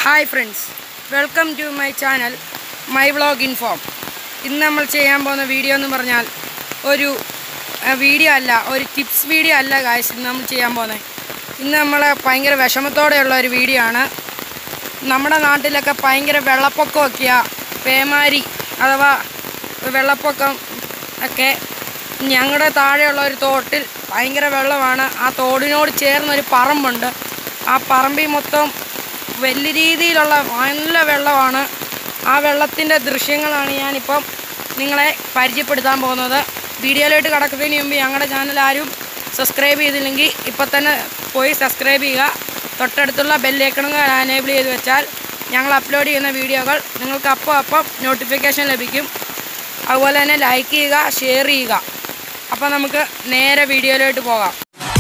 hi friends welcome to my channel my vlog inform ഇന്ന് നമ്മൾ ചെയ്യാൻ പോകുന്ന വീഡിയോ എന്ന് പറഞ്ഞാൽ ഒരു അഹ്, വീഡിയോ അല്ല ഒരു ടിപ്സ് വീഡിയോ അല്ല കാശ് ഇന്ന് നമ്മൾ ചെയ്യാൻ പോകുന്നത് ഇന്ന് നമ്മൾ ഭയങ്കര വിഷമത്തോടെയുള്ള ഒരു വീഡിയോ ആണ് നമ്മുടെ നാട്ടിലൊക്കെ ഭയങ്കര വെള്ളപ്പൊക്കമൊക്കെയാണ് പേമാരി അഥവാ വെള്ളപ്പൊക്കം ഒക്കെ ഞങ്ങളുടെ താഴെയുള്ള ഒരു തോട്ടിൽ ഭയങ്കര വെള്ളമാണ് ആ തോടിനോട് ചേർന്നൊരു പറമ്പുണ്ട് ആ പറമ്പിൽ മൊത്തം വലിയ രീതിയിലുള്ള നല്ല വെള്ളമാണ് ആ വെള്ളത്തിൻ്റെ ദൃശ്യങ്ങളാണ് ഞാനിപ്പം നിങ്ങളെ പരിചയപ്പെടുത്താൻ പോകുന്നത് വീഡിയോയിലോട്ട് കടക്കുന്നതിന് മുമ്പ് ഞങ്ങളുടെ ചാനൽ ആരും സബ്സ്ക്രൈബ് ചെയ്തില്ലെങ്കിൽ ഇപ്പം തന്നെ പോയി സബ്സ്ക്രൈബ് ചെയ്യുക തൊട്ടടുത്തുള്ള ബെല്ലേക്കണങ്ങൾ എനേബിൾ ചെയ്ത് വെച്ചാൽ ഞങ്ങൾ അപ്ലോഡ് ചെയ്യുന്ന വീഡിയോകൾ നിങ്ങൾക്ക് അപ്പോൾ അപ്പം നോട്ടിഫിക്കേഷൻ ലഭിക്കും അതുപോലെ തന്നെ ലൈക്ക് ചെയ്യുക ഷെയർ ചെയ്യുക അപ്പോൾ നമുക്ക് നേരെ വീഡിയോയിലോട്ട് പോകാം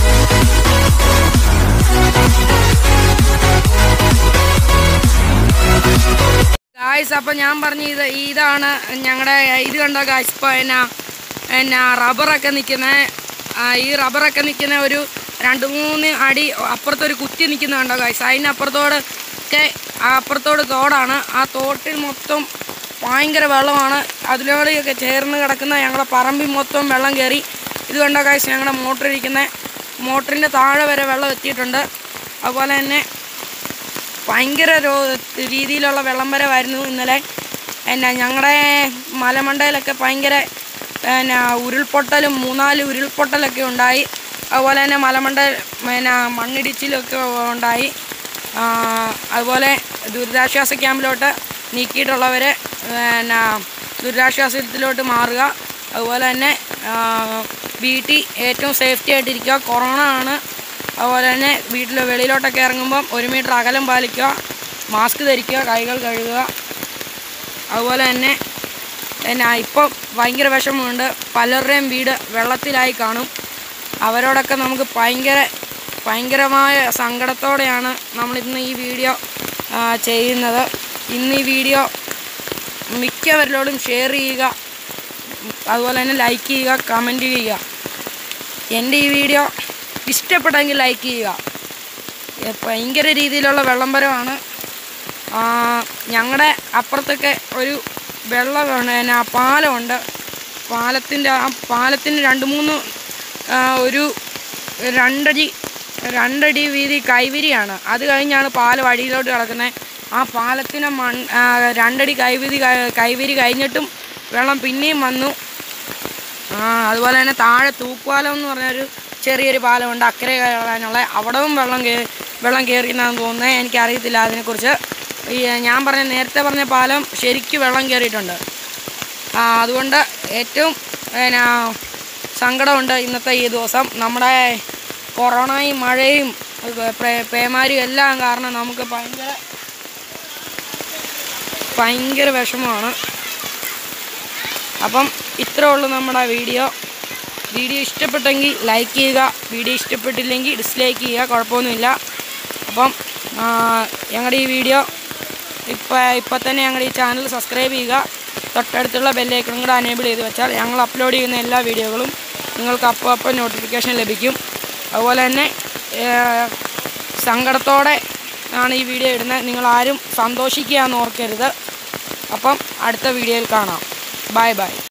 ഗായ്സ് അപ്പോൾ ഞാൻ പറഞ്ഞ ഇത് ഇതാണ് ഞങ്ങളുടെ ഇത് കണ്ടോ ഗായ്സ് ഇപ്പോൾ എന്നാ എന്നാ റബ്ബറൊക്കെ നിൽക്കുന്ന ഈ റബ്ബറൊക്കെ നിൽക്കുന്ന ഒരു രണ്ട് മൂന്ന് അടി അപ്പുറത്തൊരു കുത്തി നിൽക്കുന്ന കണ്ടോ ഗായ്സ് അതിനപ്പുറത്തോട് ഒക്കെ ആ അപ്പുറത്തോട് തോടാണ് ആ തോട്ടിൽ മൊത്തം ഭയങ്കര വെള്ളമാണ് അതിലൂടെയൊക്കെ ചേർന്ന് കിടക്കുന്ന ഞങ്ങളുടെ പറമ്പിൽ മൊത്തം വെള്ളം കയറി ഇത് കണ്ടോ ഗായ്സ് ഞങ്ങളുടെ മോട്ടർ ഇരിക്കുന്ന മോട്ടറിൻ്റെ താഴെ വരെ വെള്ളം എത്തിയിട്ടുണ്ട് അതുപോലെ തന്നെ ഭയങ്കര രോ രീതിയിലുള്ള വെള്ളം വരവായിരുന്നു ഇന്നലെ എന്നാ ഞങ്ങളുടെ മലമണ്ടയിലൊക്കെ ഭയങ്കര എന്നാ ഉരുൾപൊട്ടലും മൂന്നാല് ഉരുൾപൊട്ടലൊക്കെ ഉണ്ടായി അതുപോലെ തന്നെ മലമണ്ട പിന്നെ മണ്ണിടിച്ചിലൊക്കെ ഉണ്ടായി ആ, അതുപോലെ ദുരിതാശ്വാസ ക്യാമ്പിലോട്ട് നീക്കിയിട്ടുള്ളവർ പിന്നെ ദുരിതാശ്വാസത്തിലോട്ട് മാറുക അതുപോലെ തന്നെ ആ, വീട്ടിൽ ഏറ്റവും സേഫ്റ്റി ആയിട്ടിരിക്കുക കൊറോണ ആണ് അതുപോലെ തന്നെ വീട്ടിൽ വെളിയിലോട്ടൊക്കെ ഇറങ്ങുമ്പം ഒരു മീറ്റർ അകലം പാലിക്കുക മാസ്ക് ധരിക്കുക കൈകൾ കഴുകുക അതുപോലെ തന്നെ എന്നാ ഇപ്പം ഭയങ്കര വിഷമമുണ്ട് പലരുടെയും വീട് വെള്ളത്തിലായി കാണും അവരോടൊക്കെ നമുക്ക് ഭയങ്കര ഭയങ്കരമായ സങ്കടത്തോടെയാണ് നമ്മളിന്ന് ഈ വീഡിയോ ആ, ചെയ്യുന്നത് ഇന്ന് ഈ വീഡിയോ മിക്കവരിലോടും ഷെയർ ചെയ്യുക അതുപോലെ തന്നെ ലൈക്ക് ചെയ്യുക കമൻറ്റ് ചെയ്യുക എൻ്റെ ഈ വീഡിയോ ഇഷ്ടപ്പെട്ടെങ്കിൽ ലൈക്ക് ചെയ്യുക ഏ, ഭയങ്കര രീതിയിലുള്ള വെള്ളംബരമാണ് ഞങ്ങളുടെ അപ്പുറത്തൊക്കെ ഒരു വെള്ളം പിന്നെ പാലമുണ്ട് പാലത്തിൻ്റെ ആ പാലത്തിന് രണ്ട് മൂന്ന് ആ, ഒരു രണ്ടടി രണ്ടടി വീതി കൈവിരിയാണ് അത് കഴിഞ്ഞാണ് പാലം അടിയിലോട്ട് കിടക്കുന്നത് ആ പാലത്തിന് മൺ ആ, രണ്ടടി കൈവിരി ക- കൈവിരി കഴിഞ്ഞിട്ടും വെള്ളം പിന്നെയും വന്നു ആ അതുപോലെ തന്നെ താഴെ തൂക്കുപാലം എന്ന് പറഞ്ഞൊരു ചെറിയൊരു പാലമുണ്ട് അക്കരെ കയറാനുള്ള അവിടവും വെള്ളം കേ വെള്ളം കയറിയെന്നാണ് തോന്നുന്നത് എനിക്കറിയത്തില്ല അതിനെക്കുറിച്ച് ഈ ഞാൻ പറഞ്ഞ നേരത്തെ പറഞ്ഞ പാലം ശരിക്കും വെള്ളം കയറിയിട്ടുണ്ട് ആ അതുകൊണ്ട് ഏറ്റവും പിന്നെ സങ്കടമുണ്ട് ഇന്നത്തെ ഈ ദിവസം നമ്മുടെ കൊറോണയും മഴയും പേ- പേമാരിയും എല്ലാം കാരണം നമുക്ക് ഭയങ്കര ഭയങ്കര വിഷമമാണ് അപ്പം ഇത്രേ ഉള്ളൂ നമ്മുടെ വീഡിയോ വീഡിയോ ഇഷ്ടപ്പെട്ടെങ്കിൽ ലൈക്ക് ചെയ്യുക വീഡിയോ ഇഷ്ടപ്പെട്ടില്ലെങ്കിൽ ഡിസ്ലൈക്ക് ചെയ്യുക കുഴപ്പമൊന്നുമില്ല അപ്പം ആ, ഞങ്ങളുടെ ഈ വീഡിയോ ഇപ്പം ഇപ്പം തന്നെ ഞങ്ങളുടെ ഈ ചാനൽ സബ്സ്ക്രൈബ് ചെയ്യുക തൊട്ടടുത്തുള്ള ബെല്ലൈക്കണും കൂടെ അനേബിൾ ചെയ്ത് വെച്ചാൽ ഞങ്ങൾ അപ്ലോഡ് ചെയ്യുന്ന എല്ലാ വീഡിയോകളും നിങ്ങൾക്ക് അപ്പോൾ അപ്പോൾ നോട്ടിഫിക്കേഷൻ ലഭിക്കും അതുപോലെ തന്നെ ഏ, സങ്കടത്തോടെ ആണ് ഈ വീഡിയോ ഇടുന്നത് നിങ്ങളാരും സന്തോഷിക്കുക എന്ന് ഓർക്കരുത് അപ്പം അടുത്ത വീഡിയോയിൽ കാണാം ബൈ ബൈ